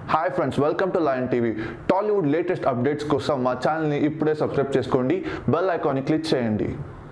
hi friends welcome to Lion TV Tollywood latest updates కోసం మా ఛానల్ని ఇప్పుడే సబ్స్క్రైబ్ చేసుకోండి బెల్ ఐకాన్ని క్లిక్ చేయండి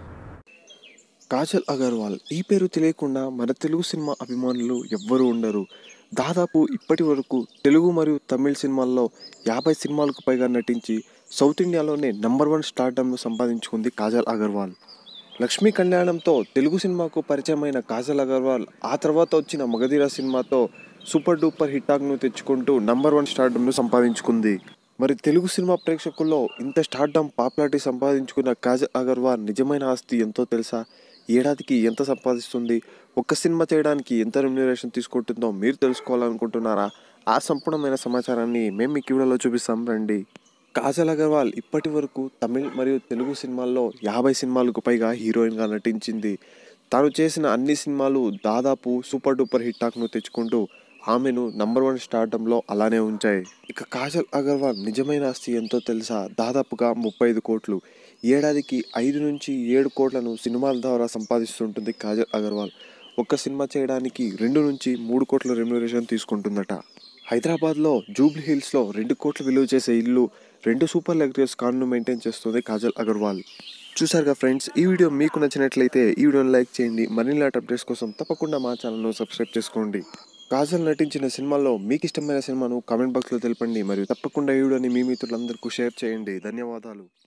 కాజల్ అగర్వాల్ ఈ పేరు తెలియకుండా మన తెలుగు సినిమా అభిమానులు ఎవ్వరూ ఉండరు దాదాపు ఇప్పటి వరకు తెలుగు మరియు తమిళ సినిమాల్లో యాభై సినిమాలకు పైగా నటించి సౌత్ ఇండియాలోనే నంబర్ వన్ స్టార్డమ్ను సంపాదించుకుంది కాజల్ అగర్వాల్ లక్ష్మీ కళ్యాణంతో తెలుగు సినిమాకు పరిచయమైన కాజల్ అగర్వాల్ ఆ తర్వాత వచ్చిన మగధీర సినిమాతో సూపర్ డూపర్ హిటాక్ను తెచ్చుకుంటూ నంబర్ వన్ స్టార్డమ్ను సంపాదించుకుంది మరి తెలుగు సినిమా ప్రేక్షకుల్లో ఇంత స్టార్డమ్ పాపులారిటీ సంపాదించుకున్న కాజల్ అగర్వాల్ నిజమైన ఆస్తి ఎంతో తెలుసా ఏడాదికి ఎంత సంపాదిస్తుంది ఒక్క సినిమా చేయడానికి ఎంత రెమ్యునరేషన్ తీసుకుంటుందో మీరు తెలుసుకోవాలనుకుంటున్నారా ఆ సంపూర్ణమైన సమాచారాన్ని మేము మీకు వీడియోలో చూపిస్తాం రండి కాజల్ అగర్వాల్ ఇప్పటి వరకు తమిళ్ మరియు తెలుగు సినిమాల్లో యాభై సినిమాలకు పైగా హీరోయిన్గా నటించింది తాను చేసిన అన్ని సినిమాలు దాదాపు సూపర్ డూపర్ హిట్ టాక్ను తెచ్చుకుంటూ ఆమెను నంబర్ వన్ స్టార్డంలో అలానే ఉంచాయి ఇక కాజల్ అగర్వాల్ నిజమైన ఆస్తి ఎంతో తెలుసా దాదాపుగా ముప్పై ఐదు కోట్లు ఏడాదికి ఐదు నుంచి ఏడు కోట్లను సినిమాల ద్వారా సంపాదిస్తుంటుంది కాజల్ అగర్వాల్ ఒక్క సినిమా చేయడానికి రెండు నుంచి మూడు కోట్ల రెమ్యునరేషన్ తీసుకుంటుందట హైదరాబాద్లో జూబ్లీ హిల్స్లో రెండు కోట్ల విలువ చేసే ఇల్లు రెండు సూపర్ లగ్జరీస్ కార్ను మెయింటైన్ చేస్తుంది కాజల్ అగర్వాల్ చూసారుగా ఫ్రెండ్స్ ఈ వీడియో మీకు నచ్చినట్లయితే ఈ వీడియోని లైక్ చేయండి మరిన్ని లాంటి అప్డేట్స్ కోసం తప్పకుండా మా ఛానల్ను సబ్స్క్రైబ్ చేసుకోండి కాజల్ నటించిన సినిమాల్లో మీకు ఇష్టమైన సినిమాను కామెంట్ బాక్స్లో తెలపండి మరియు తప్పకుండా ఈ వీడియోని మీ మిత్రులందరికీ షేర్ చేయండి ధన్యవాదాలు